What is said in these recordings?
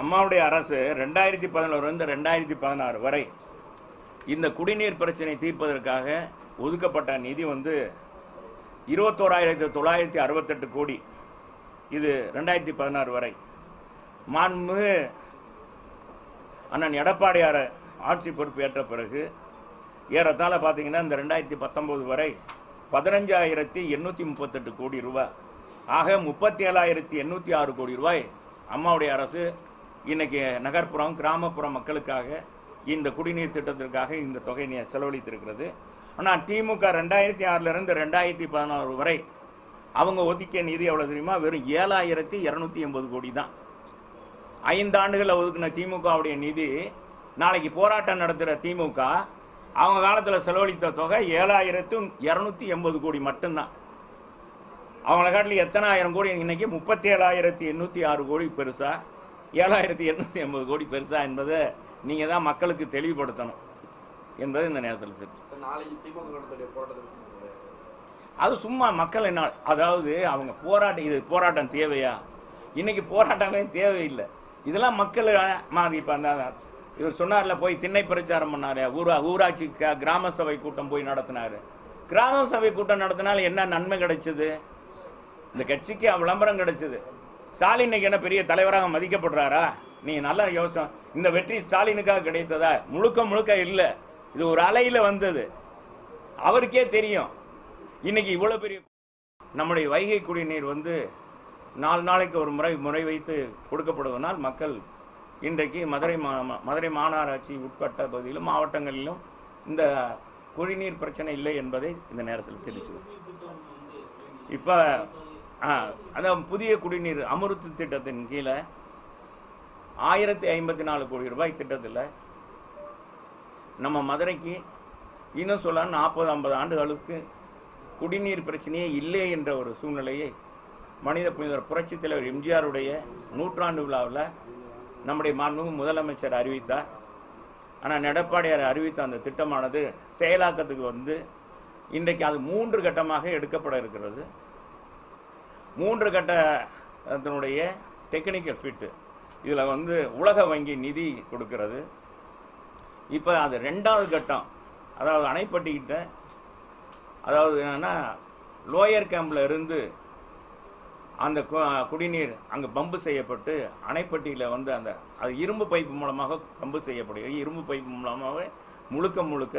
அம்மாவுடைய அரசு ரெண்டாயிரத்தி பதினோருலேருந்து ரெண்டாயிரத்தி பதினாறு வரை இந்த குடிநீர் பிரச்சனை தீர்ப்பதற்காக ஒதுக்கப்பட்ட நிதி வந்து இருபத்தோராயிரத்தி தொள்ளாயிரத்தி அறுபத்தெட்டு கோடி இது ரெண்டாயிரத்தி பதினாறு வரை மாண்புமிகு அண்ணன் எடப்பாடியார் ஆட்சி பொறுப்பேற்ற பிறகு ஏறத்தாழ பார்த்தீங்கன்னா இந்த ரெண்டாயிரத்தி பத்தொம்போது வரை பதினஞ்சாயிரத்தி எண்ணூற்றி முப்பத்தெட்டு கோடி ரூபாய் ஆக முப்பத்தி ஏழாயிரத்தி எண்ணூற்றி ஆறு கோடி ரூபாய் அம்மாவுடைய அரசு இன்னைக்கு நகர்ப்புறம் கிராமப்புற மக்களுக்காக இந்த குடிநீர் திட்டத்திற்காக இந்த தொகை நி- செலவழித்திருக்கிறது ஆனால் திமுக ரெண்டாயிரத்தி ஆறிலிருந்து ரெண்டாயிரத்தி பதினாறு வரை அவங்க ஒதுக்கிய நிதி எவ்வளோ தெரியுமா வெறும் ஏழாயிரத்தி இரநூத்தி எண்பது கோடி தான் ஐந்து ஆண்டுகளில் ஒதுக்கின திமுகவுடைய நிதி நாளைக்கு போராட்டம் நடத்துகிற திமுக அவங்க காலத்தில் செலவழித்த தொகை ஏழாயிரத்து இரநூத்தி எண்பது கோடி மட்டும்தான் அவங்கள காட்டில் எத்தனை ஆயிரம் கோடி இன்னைக்கு முப்பத்தி ஏழாயிரத்தி எண்ணூற்றி ஆறு கோடி பெருசா ஏழாயிரத்தி எண்ணூற்றி எண்பது கோடி பெருசா என்பதை நீங்கள் தான் மக்களுக்கு தெளிவுபடுத்தணும் என்பது இந்த நேரத்தில் தெரிஞ்சு சார் நாளைக்கு திமுக நடத்தக்கூடிய போராட்டத்துக்கு அது சும்மா மக்கள் என்ன அதாவது அவங்க போராட்டம் இது போராட்டம் தேவையா இன்னைக்கு போராட்டமே தேவையில்லை இதெல்லாம் மக்கள் மாதிரி இப்போ அந்த இவர் சொன்னார்ல போய் திண்ணை பிரச்சாரம் பண்ணாரு ஊரா ஊராட்சி க- கிராம சபை கூட்டம் போய் நடத்தினாரு கிராம சபை கூட்டம் நடத்தினால என்ன நன்மை கிடைச்சது இந்த கட்சிக்கு விளம்பரம் கிடைச்சது ஸ்டாலின் இன்னைக்கு என்ன பெரிய தலைவராக மதிக்கப்படுறாரா நீ நல்லா யோசனை இந்த வெற்றி ஸ்டாலினுக்காக கிடைத்ததா முழுக்க முழுக்க இல்லை இது ஒரு அலையில வந்தது அவருக்கே தெரியும் இன்னைக்கு இவ்வளோ பெரிய நம்முடைய வைகை குடிநீர் வந்து நாலு நாளைக்கு ஒரு முறை முறை வைத்து கொடுக்கப்படுவதனால் மக்கள் இன்றைக்கு மதுரை மா ம- மதுரை மாநகராட்சி உட்பட்ட பகுதியிலும் மாவட்டங்களிலும் இந்த குடிநீர் பிரச்சனை இல்லை என்பதை இந்த நேரத்தில் தெரிவிச்சு இப்போ ஆ அதான் புதிய குடிநீர் அமிர்த் திட்டத்தின் கீழே ஆயிரத்தி ஐம்பத்தி நாலு கோடி ரூபாய் திட்டத்தில் நம்ம மதுரைக்கு இன்னும் சொல்ல நாற்பது ஐம்பது ஆண்டுகளுக்கு குடிநீர் பிரச்சனையே இல்லை என்ற ஒரு சூழ்நிலையை மனித புனிதர் புரட்சித் தலைவர் எம்ஜிஆருடைய நூற்றாண்டு விழாவில் நம்முடைய மாண்புமிகு முதலமைச்சர் அறிவித்தார் ஆனால் எடப்பாடியார் அறிவித்த அந்த திட்டமானது செயலாக்கத்துக்கு வந்து இன்றைக்கு அது மூன்று கட்டமாக எடுக்கப்பட இருக்கிறது மூன்று கட்டத்தினுடைய டெக்னிக்கல் ஃபிட்டு இதில் வந்து உலக வங்கி நிதி கொடுக்கிறது இப்போ அது ரெண்டாவது கட்டம் அதாவது அணைப்பட்டிக்கிட்ட அதாவது என்னன்னா லோயர் கேம்பில் இருந்து அந்த கு- குடிநீர் அங்கே பம்பு செய்யப்பட்டு அணைப்பட்டியில் வந்து அந்த அது இரும்பு பைப்பு மூலமாக பம்பு செய்யப்படுகிறது இரும்பு பைப்பு மூலமாக முழுக்க முழுக்க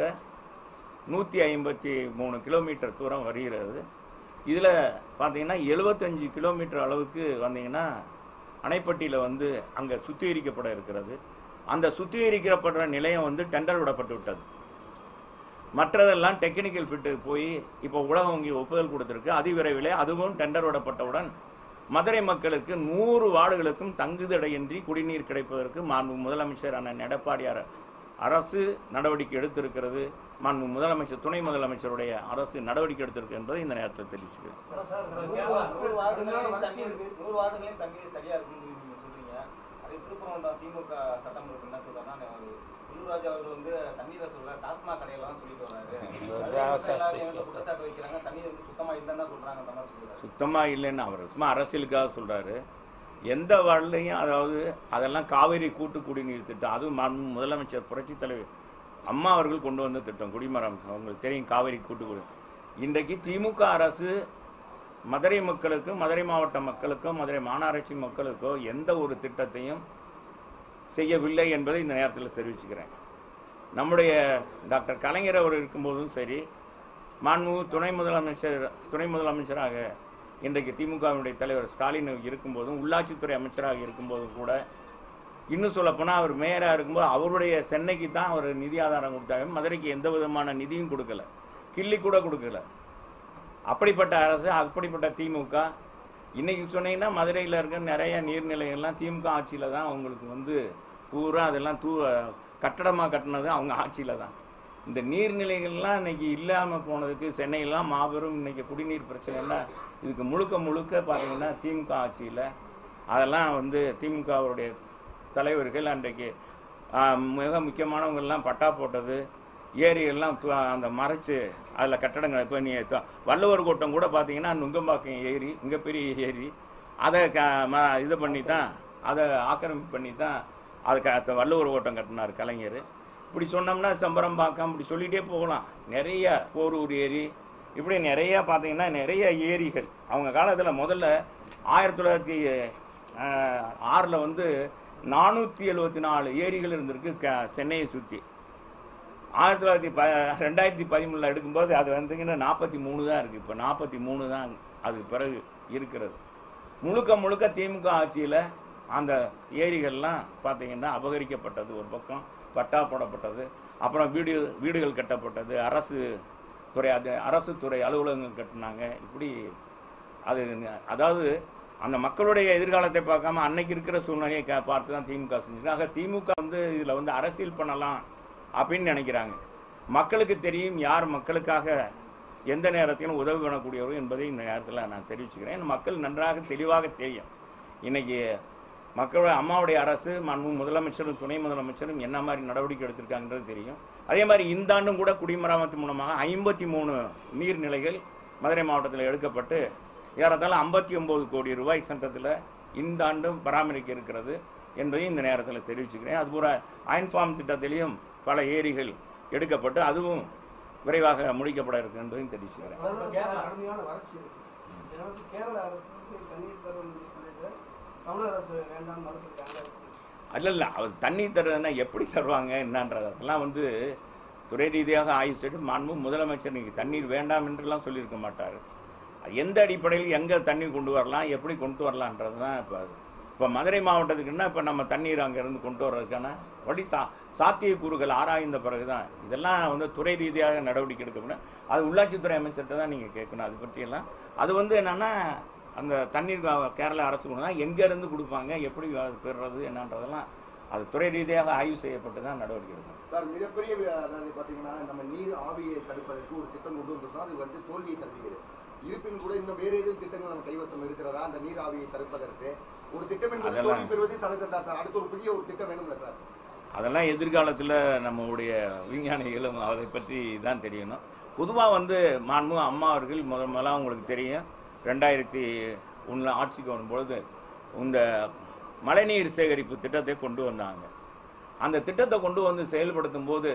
நூற்றி ஐம்பத்தி மூணு கிலோமீட்டர் தூரம் வருகிறது இதில் பார்த்தீங்கன்னா எழுபத்தஞ்சு கிலோமீட்டர் அளவுக்கு வந்தீங்கன்னா அணைப்பட்டியில் வந்து அங்கே சுத்திகரிக்கப்பட இருக்கிறது அந்த சுத்திகரிக்கப்படுற நிலையம் வந்து டெண்டர் விடப்பட்டு விட்டது மற்றதெல்லாம் டெக்னிக்கல் ஃபிட்டு போய் இப்போ உலக வங்கி ஒப்புதல் கொடுத்துருக்கு அதிவிரைவிலே அதுவும் டெண்டர் விடப்பட்டவுடன் மதுரை மக்களுக்கு நூறு வார்டுகளுக்கும் தங்குதடையின்றி குடிநீர் கிடைப்பதற்கு மாண்பு முதலமைச்சர் அண்ணன் எடப்பாடியார் அரசு நடவடிக்கை எடுத்திருக்கிறது மாண்பு முதலமைச்சர் துணை முதலமைச்சருடைய அரசு நடவடிக்கை எடுத்திருக்கு என்பதை இந்த நேரத்தில் தெரிவிச்சுக்கிறேன் சார், சார், சார், கேரளா நூறு வார்டுகளையும் தண்ணீர் நூறு வார்டுகளையும் தண்ணீர் சரியா இருக்குன்னு நீங்க சொல்றீங்க அதே திருப்பரங்குன்றம் திமுக சட்டம் உறுப்பினர் என்ன சொல்றாருன்னா செல்வராஜ் அவர் வந்து தண்ணீரை சொல்ல டாஸ்மாக் கடையில தான் சொல்லிட்டு வராரு அதே மாதிரி எல்லாரும் என்கிட்ட குற்றச்சாட்டு வைக்கிறாங்க தண்ணீர் வந்து சுத்தமா இல்லைன்னு தான் சொல்றாங்க அந்த மாதிரி சொல்லிடுறாரு சுத்தமாக இல்லைன்னு அவர் சும்மா அரசியலுக்காக சொல்கிறாரு எந்த வார்டுலையும் அதாவது அதெல்லாம் காவிரி கூட்டு குடிநீர் திட்டம் அதுவும் மாண்பு முதலமைச்சர் புரட்சித் தலைவர் அம்மா அவர்கள் கொண்டு வந்த திட்டம் குடிமரம் அவங்களுக்கு தெரியும் காவிரி கூட்டு குடி இன்றைக்கு திமுக அரசு மதுரை மக்களுக்கும் மதுரை மாவட்ட மக்களுக்கோ மதுரை மாநகராட்சி மக்களுக்கோ எந்த ஒரு திட்டத்தையும் செய்யவில்லை என்பதை இந்த நேரத்தில் தெரிவிச்சுக்கிறேன் நம்முடைய டாக்டர் கலைஞர் அவர் இருக்கும்போதும் சரி மாண்புமிகு துணை முதலமைச்சர் துணை முதலமைச்சராக இன்றைக்கு திமுகவினுடைய தலைவர் ஸ்டாலின் இருக்கும்போதும் உள்ளாட்சித்துறை அமைச்சராக இருக்கும்போதும் கூட இன்னும் சொல்லப்போனால் அவர் மேயராக இருக்கும்போது அவருடைய சென்னைக்கு தான் அவர் நிதி ஆதாரம் கொடுத்தாங்க மதுரைக்கு எந்த விதமான நிதியும் கொடுக்கல கிள்ளி கூட கொடுக்கல அப்படிப்பட்ட அரசு அப்படிப்பட்ட திமுக இன்னைக்கு சொன்னீங்கன்னா மதுரையில் இருக்க நிறைய நீர்நிலைகள்லாம் திமுக ஆட்சியில் தான் அவங்களுக்கு வந்து பூரா அதெல்லாம் தூ கட்டடமாக கட்டினது அவங்க ஆட்சியில் தான் இந்த நீர்நிலைகள்லாம் இன்னைக்கு இல்லாமல் போனதுக்கு சென்னையெல்லாம் மாபெரும் இன்னைக்கு குடிநீர் பிரச்சனைலாம் இதுக்கு முழுக்க முழுக்க பார்த்தீங்கன்னா திமுக ஆட்சியில் அதெல்லாம் வந்து திமுகவுடைய தலைவர்கள் அன்றைக்கு ஆஹ், மிக முக்கியமானவங்கெல்லாம் பட்டா போட்டது ஏரியெல்லாம் து- அந்த மறைச்சு அதில் கட்டடங்கள் இப்போ நீ த- வள்ளுவர் கோட்டம் கூட பார்த்தீங்கன்னா நுங்கம்பாக்கம் ஏரி மிகப்பெரிய ஏரி அதை க ம இது பண்ணி தான் அதை ஆக்கிரமிப்பு பண்ணி தான் அதுக்கு அடுத்த வள்ளுவர் ஓட்டம் கட்டினார் கலைஞர் இப்படி சொன்னோம்னா சம்பரம்பாக்கம் இப்படி சொல்லிகிட்டே போகலாம் நிறைய போரூர் ஏரி இப்படி நிறைய பார்த்தீங்கன்னா நிறைய ஏரிகள் அவங்க காலத்தில் முதல்ல ஆயிரத்தி தொள்ளாயிரத்தி ஆறில் வந்து நானூற்றி எழுபத்தி நாலு ஏரிகள் இருந்திருக்கு க சென்னையை சுற்றி ஆயிரத்தி தொள்ளாயிரத்தி ப ரெண்டாயிரத்தி பதிமூணில் எடுக்கும்போது அது வந்துங்கன்னா நாற்பத்தி மூணு தான் இருக்குது இப்போ நாற்பத்தி மூணு தான் அதுக்கு பிறகு இருக்கிறது முழுக்க முழுக்க திமுக ஆட்சியில் அந்த ஏரிகள்லாம் பார்த்தீங்கன்னா அபகரிக்கப்பட்டது ஒரு பக்கம் பட்டா போடப்பட்டது அப்புறம் வீடு வீடுகள் கட்டப்பட்டது அரசு துறை அது அரசு துறை அலுவலகங்கள் கட்டினாங்க இப்படி அது அதாவது அந்த மக்களுடைய எதிர்காலத்தை பார்க்காம அன்னைக்கு இருக்கிற சூழ்நிலையை க- பார்த்து தான் திமுக செஞ்சது ஆக திமுக வந்து இதில் வந்து அரசியல் பண்ணலாம் அப்படின்னு நினைக்கிறாங்க மக்களுக்கு தெரியும் யார் மக்களுக்காக எந்த நேரத்திலும் உதவி பண்ணக்கூடியவர் என்பதை இந்த நேரத்தில் நான் தெரிவிச்சுக்கிறேன் மக்கள் நன்றாக தெளிவாக தெரியும் இன்னைக்கு மக்களுடைய அம்மாவுடைய அரசு மாண்பு முதலமைச்சரும் துணை முதலமைச்சரும் என்ன மாதிரி நடவடிக்கை எடுத்திருக்காங்கன்றது தெரியும் அதே மாதிரி இந்த ஆண்டும் கூட குடிமராமத்து மூலமாக ஐம்பத்தி மூணு நீர்நிலைகள் மதுரை மாவட்டத்தில் எடுக்கப்பட்டு ஏறத்தாழ ஐம்பத்தி ஒம்பது கோடி ரூபாய் சட்டத்தில் இந்த ஆண்டும் பராமரிக்க இருக்கிறது என்பதையும் இந்த நேரத்தில் தெரிவிச்சுக்கிறேன் அதுபோல அயன்ஃபார்ம் திட்டத்திலையும் பல ஏரிகள் எடுக்கப்பட்டு அதுவும் விரைவாக முடிக்கப்பட இருக்கு என்பதையும் தெரிவிச்சுக்கிறேன் தமிழகத்துல கடுமையான வறட்சி இருக்கு சார் இதை வந்து கேரள அரசு வந்து தண்ணீர் தரும் சொல்லிட்டு தமிழக அரசு வேண்டாம்னு மறுத்திருக்காங்க அல்ல இல்லை அவர் தண்ணி தருதுன்னா எப்படி தருவாங்க என்னன்றது அதெல்லாம் வந்து துறை ரீதியாக ஆய்வு செய்து மாண்பு முதலமைச்சர் நீங்கள் தண்ணீர் வேண்டாம் என்றெல்லாம் சொல்லியிருக்க மாட்டார் அது எந்த அடிப்படையில் எங்கே தண்ணி கொண்டு வரலாம் எப்படி கொண்டு வரலான்றது தான் இப்போ அது இப்போ மதுரை மாவட்டத்துக்குன்னா இப்போ நம்ம தண்ணீர் அங்கேருந்து கொண்டு வர்றதுக்கான வழி சா சாத்தியக்கூறுகள் ஆராய்ந்த பிறகு தான் இதெல்லாம் வந்து துறை ரீதியாக நடவடிக்கை எடுக்கப்படும் அது உள்ளாட்சித்துறை அமைச்சர்கிட்ட தான் நீங்கள் கேட்கணும் அது பற்றியெல்லாம் அது வந்து என்னென்னா அந்த தண்ணீர் வ- கேரள அரசு கொண்டு தான் எங்கேருந்து கொடுப்பாங்க எப்படி அது பெறுறது என்னன்றதெல்லாம் அது துறை ரீதியாக ஆய்வு செய்யப்பட்டு தான் நடவடிக்கை எடுக்கணும் சார் மிகப்பெரிய வி- அதாவது பாத்தீங்கன்னா நம்ம நீர் ஆவியை தடுப்பதற்கு ஒரு திட்டம் கொண்டு வந்திருக்கோம் அது வந்து தோல்வியை தருகிறது இருப்பினும் கூட இன்னும் வேற எதுவும் திட்டங்கள் நம்ம கைவசம் இருக்கிறதா அந்த நீர் ஆவியை தடுப்பதற்கு ஒரு திட்டம் என்பது அதெல்லாம் தோல்வி பெறுவது சகஜம் தான் சார் அடுத்து ஒரு புதிய ஒரு திட்டம் வேணும்ல சார் அதெல்லாம் எதிர்காலத்தில் நம்மளுடைய விஞ்ஞானிகளும் அதை பற்றி தான் தெரியணும் பொதுவாக வந்து மாண்பு அம்மா அவர்கள் முதல் முதலாக உங்களுக்கு தெரியும் ரெண்டாயிரத்தி ஒன்றில் ஆட்சிக்கு வரும்பொழுது இந்த மழைநீர் சேகரிப்பு திட்டத்தை கொண்டு வந்தாங்க அந்த திட்டத்தை கொண்டு வந்து செயல்படுத்தும் போது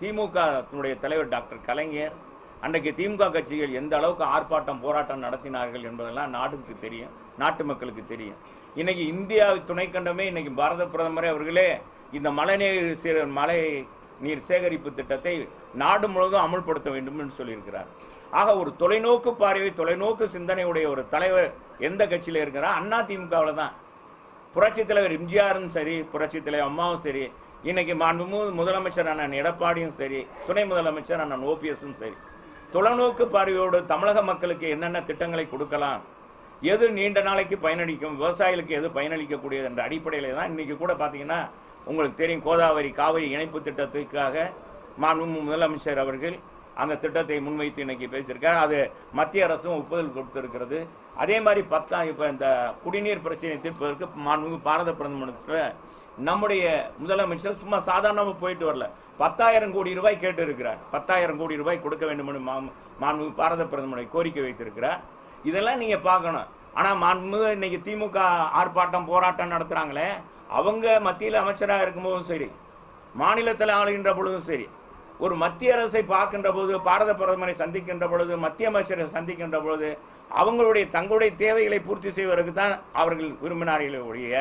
திமுக தலைவர் டாக்டர் கலைஞர் அன்றைக்கு திமுக கட்சிகள் எந்த அளவுக்கு ஆர்ப்பாட்டம் போராட்டம் நடத்தினார்கள் என்பதெல்லாம் நாட்டுக்கு தெரியும் நாட்டு மக்களுக்கு தெரியும் இன்னைக்கு இந்தியா துணைக்கண்டமே இன்னைக்கு பாரத பிரதமரே அவர்களே இந்த மழைநீர் சே மழை நீர் சேகரிப்பு திட்டத்தை நாடு முழுவதும் அமுல்படுத்த வேண்டும் என்று சொல்லியிருக்கிறார் ஆக ஒரு தொலைநோக்கு பார்வை தொலைநோக்கு சிந்தனையுடைய ஒரு தலைவர் எந்த கட்சியில் இருக்கிறார் அண்ணா திமுகவில் தான் புரட்சித் தலைவர் எம்ஜிஆரும் சரி புரட்சித் தலைவர் அம்மாவும் சரி இன்னைக்கு மாண்புமிகு முதலமைச்சர் அண்ணன் எடப்பாடியும் சரி துணை முதலமைச்சர் அண்ணன் ஓபிஎஸும் சரி தொலைநோக்கு பார்வையோடு தமிழக மக்களுக்கு என்னென்ன திட்டங்களை கொடுக்கலாம் எது நீண்ட நாளைக்கு பயனளிக்கும் விவசாயிகளுக்கு எது பயனளிக்கக்கூடியது என்ற அடிப்படையில் தான் இன்னைக்கு கூட பார்த்தீங்கன்னா உங்களுக்கு தெரியும் கோதாவரி காவிரி இணைப்பு திட்டத்துக்காக மாண்புமிகு முதலமைச்சர் அவர்கள் அந்த திட்டத்தை முன்வைத்து இன்னைக்கு பேசியிருக்கார் அது மத்திய அரசும் ஒப்புதல் கொடுத்திருக்கிறது அதே மாதிரி பத்தா இப்போ இந்த குடிநீர் பிரச்சனையை தீர்ப்பதற்கு மாண்புமிகு பாரத பிரதமர் நம்முடைய முதலமைச்சர் சும்மா சாதாரணமாக போயிட்டு வரல பத்தாயிரம் கோடி ரூபாய் கேட்டு இருக்கிறார் பத்தாயிரம் கோடி ரூபாய் கொடுக்க வேண்டும் என்று மா- மாண்புமிகு பாரத பிரதமரை கோரிக்கை வைத்திருக்கிறார் இதெல்லாம் நீங்கள் பார்க்கணும் ஆனால் மாண்புமிகு இன்னைக்கு திமுக ஆர்ப்பாட்டம் போராட்டம் நடத்துகிறாங்களே அவங்க மத்தியில் அமைச்சராக இருக்கும்போதும் சரி மாநிலத்தில் ஆளுகின்ற பொழுதும் சரி ஒரு மத்திய அரசை பார்க்கின்ற போது பாரத பிரதமரை சந்திக்கின்ற பொழுது மத்திய அமைச்சரை சந்திக்கின்ற பொழுது அவங்களுடைய தங்களுடைய தேவைகளை பூர்த்தி செய்வதற்கு தான் அவர்கள் விரும்பினார்களே ஒழிய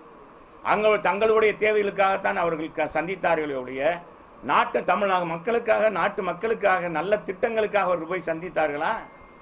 அங்க தங்களுடைய தேவைகளுக்காகத்தான் அவர்கள் க- சந்தித்தார்களே ஒழிய நாட்டு தமிழ் மக்களுக்காக நாட்டு மக்களுக்காக நல்ல திட்டங்களுக்காக அவர்கள் போய் சந்தித்தார்களா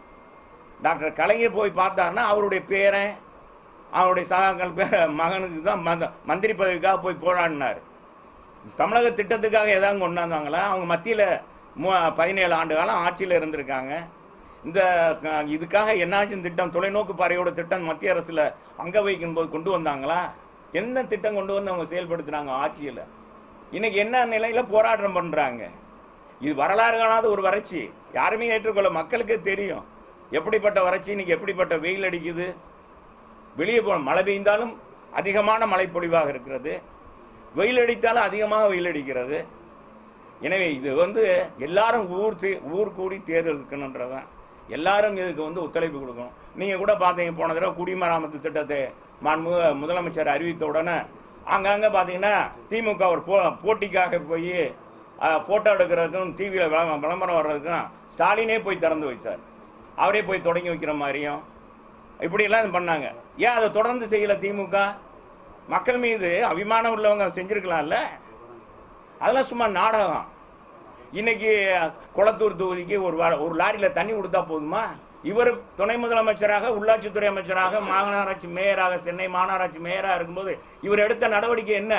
டாக்டர் கலைஞர் போய் பார்த்தாருன்னா அவருடைய பேரன் அவருடைய சகாக்கள் பே மகனுக்கு தான் மந்த- மந்திரி பதவிக்காக போய் போராடினார் தமிழக திட்டத்துக்காக ஏதாவது கொண்டாந்தாங்களா அவங்க மத்தியில் மூ பதினேழு ஆண்டு காலம் ஆட்சியில் இருந்திருக்காங்க இந்த அஹ், இதுக்காக என்னாச்சும் திட்டம் தொலைநோக்கு பார்வையோட திட்டம் மத்திய அரசில் அங்க வைக்கும் போது கொண்டு வந்தாங்களா என்ன திட்டம் கொண்டு வந்து அவங்க செயல்படுத்துனாங்க ஆட்சியில் இன்னைக்கு என்ன நிலையில் போராட்டம் பண்ணுறாங்க இது வரலாறு காணாத ஒரு வறட்சி யாருமே ஏற்றுக்கொள்ள மக்களுக்கே தெரியும் எப்படிப்பட்ட வறட்சி இன்னைக்கு எப்படிப்பட்ட வெயில் அடிக்குது வெளியே போ மழை பெய்ந்தாலும் அதிகமான மழை பொழிவாக இருக்கிறது வெயில் அடித்தாலும் அதிகமாக வெயில் அடிக்கிறது எனவே இது வந்து எல்லாரும் ஊர் தே- ஊர் கூடி தேர்தல் இருக்கணுன்றதான் எல்லாரும் இதுக்கு வந்து ஒத்துழைப்பு கொடுக்கணும் நீங்கள் கூட பார்த்தீங்க போன தடவை குடிமராமத்து திட்டத்தை மாண்புமிகு முதலமைச்சர் அறிவித்த உடனே அங்கங்கே பார்த்தீங்கன்னா திமுக ஒரு போ போட்டிக்காக போய் ஃபோட்டோ எடுக்கிறதுக்கும் டிவியில் விளம்பரம் வர்றதுக்கும் ஸ்டாலினே போய் திறந்து வைத்தார் அவரே போய் தொடங்கி வைக்கிற மாதிரியும் இப்படியெல்லாம் இது பண்ணாங்க ஏன் அதை தொடர்ந்து செய்யல திமுக மக்கள் மீது அபிமானம் உள்ளவங்க செஞ்சிருக்கலாம்ல அதெல்லாம் சும்மா நாடகம் இன்னைக்கு குளத்தூர் தொகுதிக்கு ஒரு வா- ஒரு லாரியில் தண்ணி கொடுத்தா போதுமா இவர் துணை முதலமைச்சராக உள்ளாட்சித்துறை அமைச்சராக மாநகராட்சி மேயராக சென்னை மாநகராட்சி மேயராக இருக்கும்போது இவர் எடுத்த நடவடிக்கை என்ன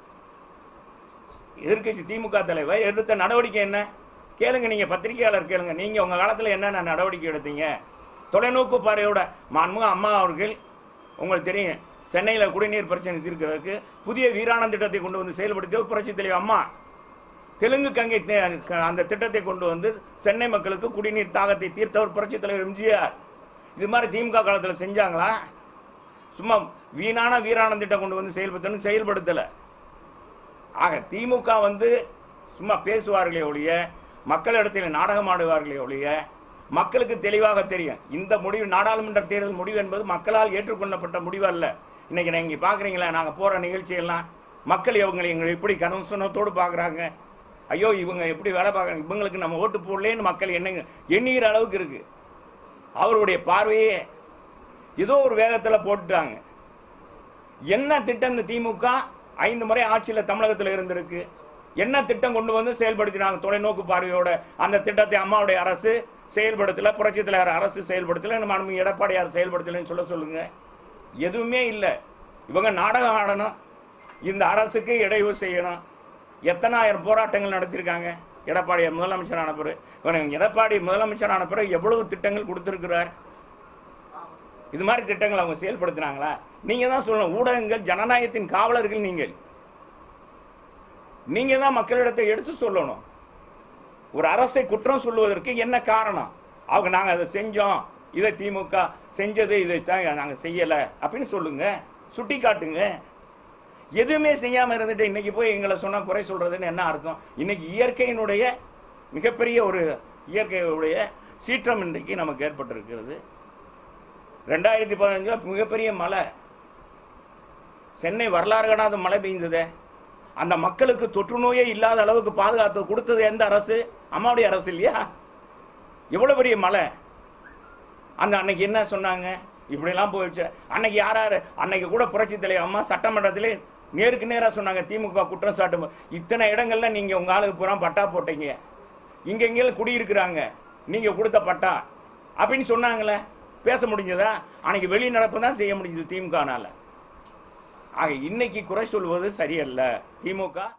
எதிர்க்கட்சி திமுக தலைவர் எடுத்த நடவடிக்கை என்ன கேளுங்க நீங்க பத்திரிகையாளர் கேளுங்க நீங்க உங்க காலத்துல என்னென்ன நடவடிக்கை எடுத்தீங்க தொலைநோக்கு பார்வையோட மாண்புமிகு அம்மா அவர்கள் உங்களுக்கு தெரியும் சென்னையில் குடிநீர் பிரச்சனை தீர்க்கிறதுக்கு புதிய வீராணம் திட்டத்தை கொண்டு வந்து செயல்படுத்திய புரட்சி தலைவர் அம்மா தெலுங்கு கங்கை தே- க- அந்த திட்டத்தை கொண்டு வந்து சென்னை மக்களுக்கு குடிநீர் தாகத்தை தீர்த்தவர் புரட்சி தலைவர் எம்ஜிஆர் இது மாதிரி திமுக காலத்தில் செஞ்சாங்களா சும்மா வீணான வீராணம் திட்டம் கொண்டு வந்து செயல்படுத்தணும் செயல்படுத்தலை ஆக திமுக வந்து சும்மா பேசுவார்களே ஒழிய மக்களிடத்தில் நாடகம் ஆடுவார்களே ஒழிய மக்களுக்கு தெளிவாக தெரியும் இந்த முடிவு நாடாளுமன்ற தேர்தல் முடிவு என்பது மக்களால் ஏற்றுக்கொள்ளப்பட்ட முடிவு அல்ல இன்னைக்கு நீங்க பார்க்குறீங்களா நாங்கள் போகிற நிகழ்ச்சியெல்லாம் மக்கள் இவங்களை எங்களை எப்படி கனசனத்தோடு பார்க்குறாங்க ஐயோ இவங்க எப்படி வேலை பார்க்குறாங்க இவங்களுக்கு நம்ம ஓட்டு போடலேன்னு மக்கள் என்ன எண்ணுகிற அளவுக்கு இருக்கு அவருடைய பார்வையே ஏதோ ஒரு வேகத்தில் போட்டுட்டாங்க என்ன திட்டம் இந்த திமுக ஐந்து முறை ஆட்சியில் தமிழகத்தில் இருந்திருக்கு என்ன திட்டம் கொண்டு வந்து செயல்படுத்தினாங்க தொலைநோக்கு பார்வையோட அந்த திட்டத்தை அம்மாவுடைய அரசு செயல்படுத்தல புரட்சி தலைவர் அரசு செயல்படுத்தல நம்ம எடப்பாடியார் செயல்படுத்தலைன்னு சொல்ல சொல்லுங்க எதுவுமே இல்லை இவங்க நாடகம் ஆடணும் இந்த அரசுக்கு இடையூறு செய்யணும் எத்தனாயிரம் போராட்டங்கள் நடத்தியிருக்காங்க எடப்பாடியார் முதலமைச்சரான பிறகு இவனுங்க எடப்பாடி முதலமைச்சரான பிறகு எவ்வளவு திட்டங்கள் கொடுத்திருக்கிறார் இது மாதிரி திட்டங்கள் அவங்க செயல்படுத்தினாங்களா நீங்க தான் சொல்லணும் ஊடகங்கள் ஜனநாயகத்தின் காவலர்கள் நீங்கள் நீங்க தான் மக்களிடத்தை எடுத்து சொல்லணும் ஒரு அரசை குற்றம் சொல்லுவதற்கு என்ன காரணம் அவங்க நாங்க அதை செஞ்சோம் இதை திமுக செஞ்சது இதை தான் நாங்க செய்யல அப்படின்னு சொல்லுங்க சுட்டி காட்டுங்க எதுவுமே செய்யாம இருந்துட்டு இன்னைக்கு போய் எங்களை சொன்னா குறை சொல்றதுன்னு என்ன அர்த்தம் இன்னைக்கு இயற்கையினுடைய மிகப்பெரிய ஒரு இயற்கையுடைய சீற்றம் இன்றைக்கு நமக்கு ஏற்பட்டிருக்கிறது ரெண்டாயிரத்தி பதினஞ்சில் மிகப்பெரிய மழை சென்னை வரலாறு காணாத மழை பெய்ந்ததே அந்த மக்களுக்கு தொற்று நோயே இல்லாத அளவுக்கு பாதுகாத்து கொடுத்தது எந்த அரசு அம்மாவுடைய அரசு இல்லையா எவ்வளோ பெரிய மழை அந்த அன்னைக்கு என்ன சொன்னாங்க இப்படிலாம் போயிடுச்சு அன்னைக்கு யார் யார் அன்னைக்கு கூட புரட்சி தலைவர் அம்மா சட்டமன்றத்திலே நேருக்கு நேராக சொன்னாங்க திமுக குற்றம் சாட்டும் இத்தனை இடங்கள்ல நீங்கள் உங்கள் ஆளுக்கு பூரா பட்டா போட்டீங்க இங்கே எங்கேயும் குடியிருக்கிறாங்க நீங்கள் கொடுத்த பட்டா அப்படின்னு சொன்னாங்களே பேச முடிஞ்சதா அன்னைக்கு வெளிநடப்பு தான் செய்ய முடிஞ்சது திமுகனால ஆக இன்னைக்கு குறை சொல்வது சரியல்ல திமுக